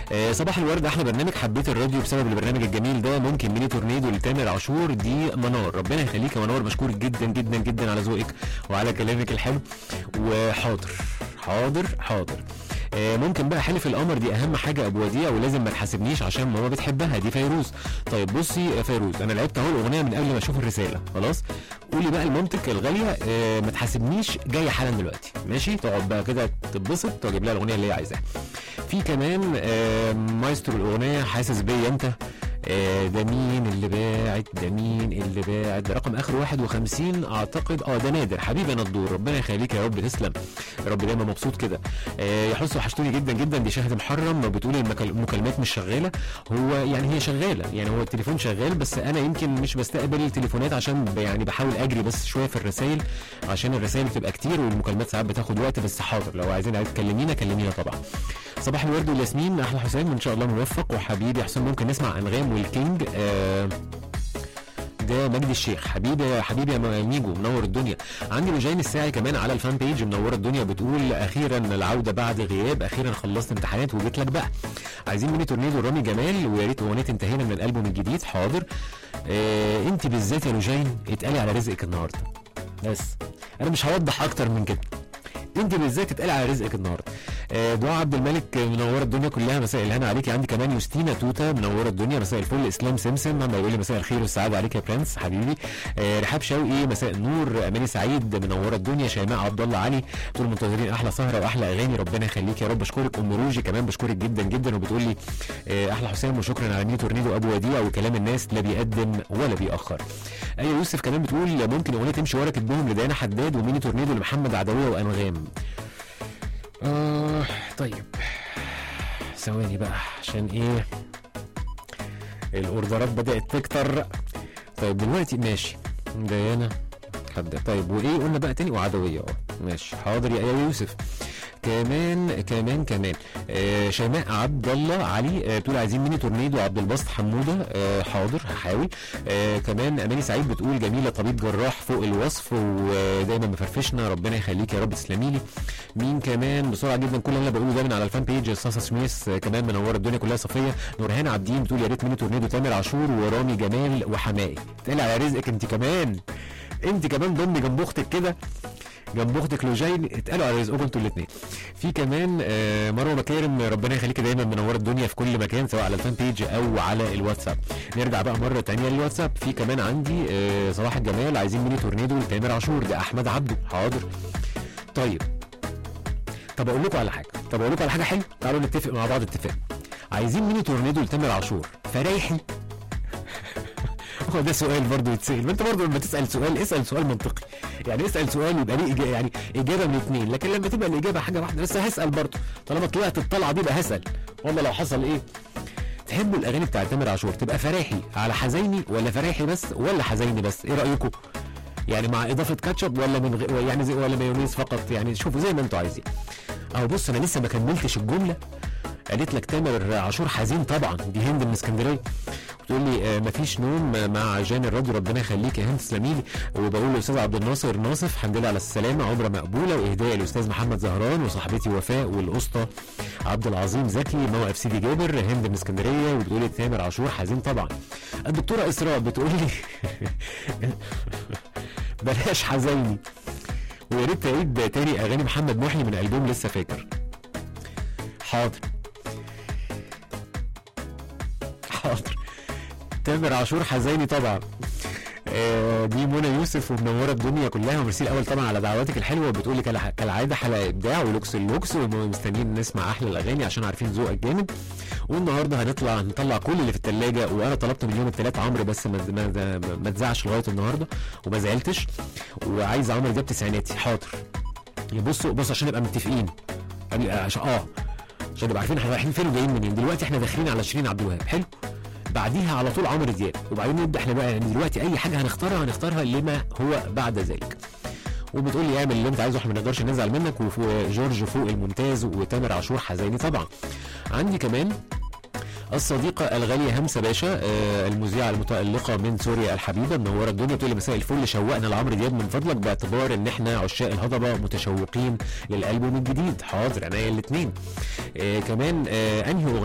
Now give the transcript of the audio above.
آه صباح الورد احلى برنامج حبيت الراديو بسبب البرنامج الجميل ده ممكن ميني تورنيدو لتامر عاشور دي منار ربنا يخليك يا منار مشكور جدا جدا جدا على ذوقك وعلى كلامك الحلو وحاضر حاضر حاضر آه، ممكن بقى حلف القمر دي اهم حاجه ابو وديع ولازم ما تحاسبنيش عشان ماما بتحبها دي فيروز طيب بصي يا فيروز انا لعبت اهو الاغنيه من قبل ما اشوف الرساله خلاص قولي بقى المنطق الغاليه آه، ما تحاسبنيش جايه حالا دلوقتي ماشي تقعد بقى كده تتبسط واجيب لها الاغنيه اللي هي عايزاها في كمان آه، مايسترو الاغنيه حاسس بيا انت آه، ده مين اللي باعت ده مين اللي باعت ده رقم اخر 51 اعتقد اه ده نادر حبيبي انا الدور ربنا يخليك يا رب تسلم يا رب دايما مبسوط كده آه، يا حس وحشتوني جدا جدا دي شاهد محرم بتقول المكال- المكالمات مش شغاله هو يعني هي شغاله يعني هو التليفون شغال بس انا يمكن مش بستقبل التليفونات عشان ب- يعني بحاول اجري بس شويه في الرسائل عشان الرسائل بتبقى كتير والمكالمات ساعات بتاخد وقت بس حاضر لو عايزين عايز تكلمينا كلمينا طبعا صباح الورد والياسمين احلى حسام ان شاء الله موفق وحبيبي حسام ممكن نسمع انغام والكينج آه ده مجدي الشيخ حبيبي يا حبيبي يا ميجو منور الدنيا عندي لجين الساعي كمان على الفان بيج منوره الدنيا بتقول اخيرا العوده بعد غياب اخيرا خلصت امتحانات وجيت لك بقى عايزين ميني تورنيدو رامي جمال ويا ريت اغنيه انتهينا من الالبوم الجديد حاضر آه انت بالذات يا لجين اتقالي على رزقك النهارده بس انا مش هوضح اكتر من كده انت بالذات اتقال على رزقك النهارده آه، دعاء عبد الملك منوره الدنيا كلها مساء الهنا عليكي عندي كمان يوستينا توتا منوره الدنيا مساء الفل اسلام سمسم عم يقول لي مساء الخير والسعاده عليك يا برنس حبيبي آه، رحاب شوقي مساء النور اماني سعيد منوره الدنيا شيماء عبد الله علي طول منتظرين احلى سهره واحلى اغاني ربنا يخليك يا رب اشكرك ام روجي كمان بشكرك جدا جدا وبتقول لي آه، احلى حسام وشكرا على ميني تورنيدو ابو وديع وكلام الناس لا بيقدم ولا بيأخر ايوه يوسف كمان بتقول ممكن اغنيه تمشي ورا كتبهم لديانا حداد وميني تورنيدو لمحمد عدويه وانغام آه طيب ثواني بقى عشان ايه الاوردرات بدأت تكتر طيب دلوقتي ماشي ديانا حد طيب وايه قلنا بقى تاني وعدوية اه ماشي حاضر يا يا يوسف كمان كمان كمان آه شيماء عبد الله علي آه بتقول عايزين ميني تورنيدو عبد الباسط حموده آه حاضر هحاول آه كمان اماني سعيد بتقول جميله طبيب جراح فوق الوصف ودايما مفرفشنا ربنا يخليك يا رب تسلمي لي مين كمان بسرعه جدا كل اللي انا بقوله ده من على الفان بيج صاصه سميث آه كمان منوره الدنيا كلها صفيه نورهان عابدين بتقول يا ريت ميني تورنيدو تامر عاشور ورامي جمال وحمائي تقلع على رزقك انت كمان انت كمان ضمي جنب اختك كده جنب اختك لوجين اتقالوا على رزقكم انتوا الاثنين في كمان آه، مروه مكارم ربنا يخليك دايما منوره الدنيا في كل مكان سواء على الفان بيج او على الواتساب نرجع بقى مره تانية للواتساب في كمان عندي آه، صلاح الجمال عايزين ميني تورنيدو لتامر عاشور ده احمد عبده حاضر طيب طب اقول لكم على حاجه طب اقول لكم على حاجه حلوه تعالوا نتفق مع بعض اتفاق عايزين ميني تورنيدو لتامر عاشور فرايحي هو ده سؤال برضه يتسال ما انت برضه لما تسال سؤال اسال سؤال منطقي يعني اسال سؤال يبقى ليه إجابة يعني اجابه من اثنين لكن لما تبقى الاجابه حاجه واحده بس هسال برضه طالما طلعت الطلعه دي بقى هسال والله لو حصل ايه تحبوا الاغاني بتاعت تامر عاشور تبقى فراحي على حزيني ولا فراحي بس ولا حزيني بس ايه رايكم يعني مع اضافه كاتشب ولا من غير يعني زي ولا مايونيز فقط يعني شوفوا زي ما انتوا عايزين اهو بص انا لسه ما كملتش الجمله قالت لك تامر عاشور حزين طبعا دي هند من اسكندريه بتقول لي آه مفيش نوم مع جان الراديو ربنا يخليك يا هند تسلمي لي وبقول للاستاذ عبد الناصر ناصف الحمد لله على السلامه عمره مقبوله واهداء الاستاذ محمد زهران وصاحبتي وفاء والاسطى عبد العظيم زكي موقف سيدي جابر هند من اسكندريه وبتقول لي تامر عاشور حزين طبعا الدكتوره اسراء بتقول لي بلاش حزيني ويا ريت تعيد تاني اغاني محمد محي من البوم لسه فاكر حاضر حاضر تامر عاشور حزيني طبعا آه، دي منى يوسف ومنوره الدنيا كلها وميرسي الاول طبعا على دعواتك الحلوه بتقول لي كالع- كالعاده حلقه ابداع ولوكس اللوكس ومستنيين نسمع احلى الاغاني عشان عارفين ذوقك جامد والنهارده هنطلع هنطلع كل اللي في الثلاجه وانا طلبت من يوم الثلاث عمرو بس ما ما ما تزعش لغايه النهارده وما زعلتش وعايز عمرو ده تسعيناتي حاضر بصوا بصوا عشان نبقى متفقين يعني عشان اه عشان نبقى عارفين احنا رايحين فين وجايين منين دلوقتي احنا داخلين على شيرين عبد الوهاب حلو بعديها على طول عمرو دياب وبعدين نبدا احنا بقى يعني دلوقتي اي حاجه هنختارها هنختارها لما هو بعد ذلك وبتقول لي اعمل اللي انت عايزه احنا ما نقدرش نزعل منك وجورج فوق الممتاز وتامر عاشور حزيني طبعا عندي كمان الصديقة الغالية همسة باشا آه المذيعة المتألقة من سوريا الحبيبة منورة الدنيا بتقول لي مساء الفل شوقنا لعمرو دياب من فضلك باعتبار ان احنا عشاق الهضبة متشوقين للألبوم الجديد حاضر عينيا الاثنين آه كمان آه انهي